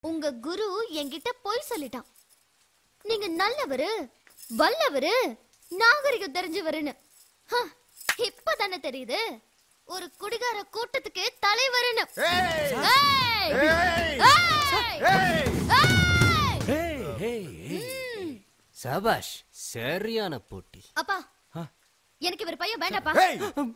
உங்க குரு என்கிட்ட பொய் சொல்லிட்டான் நீங்க நல்லவரு வல்லவரு நாகரிகம் தெரிஞ்சவருன்னு ஹ, இப்பதானே தெரியுது ஒரு குடிகார கூட்டத்துக்கு தலைவருன்னு ஏய்! ஏய்! ஏய்! ஏய்! ஏய்! ஏய்! Hey, hey, hey. சபாஷ் சரியான போட்டி அப்பா எனக்கு இவர் பையன் வேண்டாப்பா ஏய்!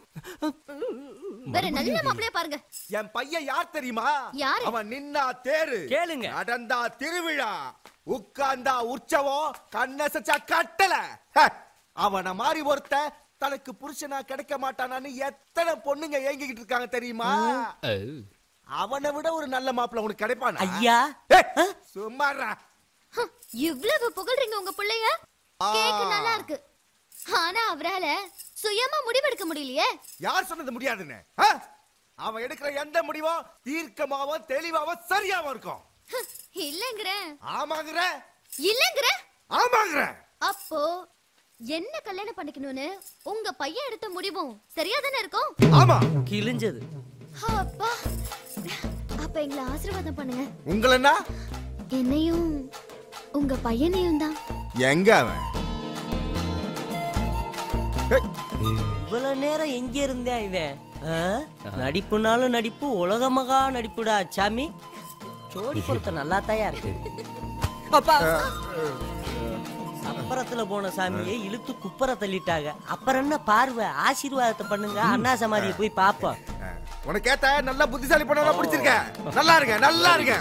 வேற நல்ல மாப்பிளைய பாருங்க என் பையன் யார் தெரியுமா யாரு? அவன் நின்னா தேரு கேளுங்க. நடந்தா திருவிழா உட்கார்ந்தா உற்சவம் கண்ணசச்சா கட்டல ஹ! அவன மாதிரி ஒருத்த தனக்கு புருஷனா கிடைக்க மாட்டானான்னு எத்தனை பொண்ணுங்க ஏங்கிக்கிட்டு இருக்காங்க தெரியுமா ஓ. அவனை விட ஒரு நல்ல மாப்பிள்ளை உனக்கு கிடைப்பானா ஐயா. ஏய், சும்மாடா ஹ, இவ்வளவு புகழ்றீங்க உங்க பிள்ளைய ஆ. கேக்கு நல்லா இருக்கு ஆனா அவரால சுயமா முடிவெடுக்க முடியலையே யார் சொன்னது முடியாதுன்னு ஆ? அவன் எடுக்கிற எந்த முடிவும் தீர்க்கமாவும் தெளிவாவும் சரியாவும் இருக்கும் ஹ, இல்லங்கறேன் ஆமாங்கிற இல்லங்கறேன் ஆமாங்கிற அப்போ என்ன கல்யாணம் பண்ணிக்கணும்னு உங்க பையன் எடுத்த முடிவும் சரியா தானே இருக்கும் ஆமா கிழிஞ்சது அப்பா அப்ப எங்களை ஆசீர்வாதம் பண்ணுங்க உங்களன்னா என்னையும் உங்க பையனையும் தான் எங்க அவன் ஏய், இவ்வளவு நேரம் எங்க இருந்தேன் இவன் ஆ? நடிப்புனாலும் நடிப்பு உலகமகா நடிப்புடா சாமி ஜோடி பொருத்த நல்லா தயா இருக்கு அப்பா அப்புறத்துல போன சாமியை இழுத்து குப்பரை தள்ளிட்டாங்க அப்புறம் என்ன பார்வை ஆசீர்வாதத்தை பண்ணுங்க அண்ணா சமாதியை போய் பாப்போம் உனக்கு ஏத்த நல்ல புத்திசாலி பண்ணா பிடிச்சிருக்க நல்லா இருக்க நல்லா இருக்க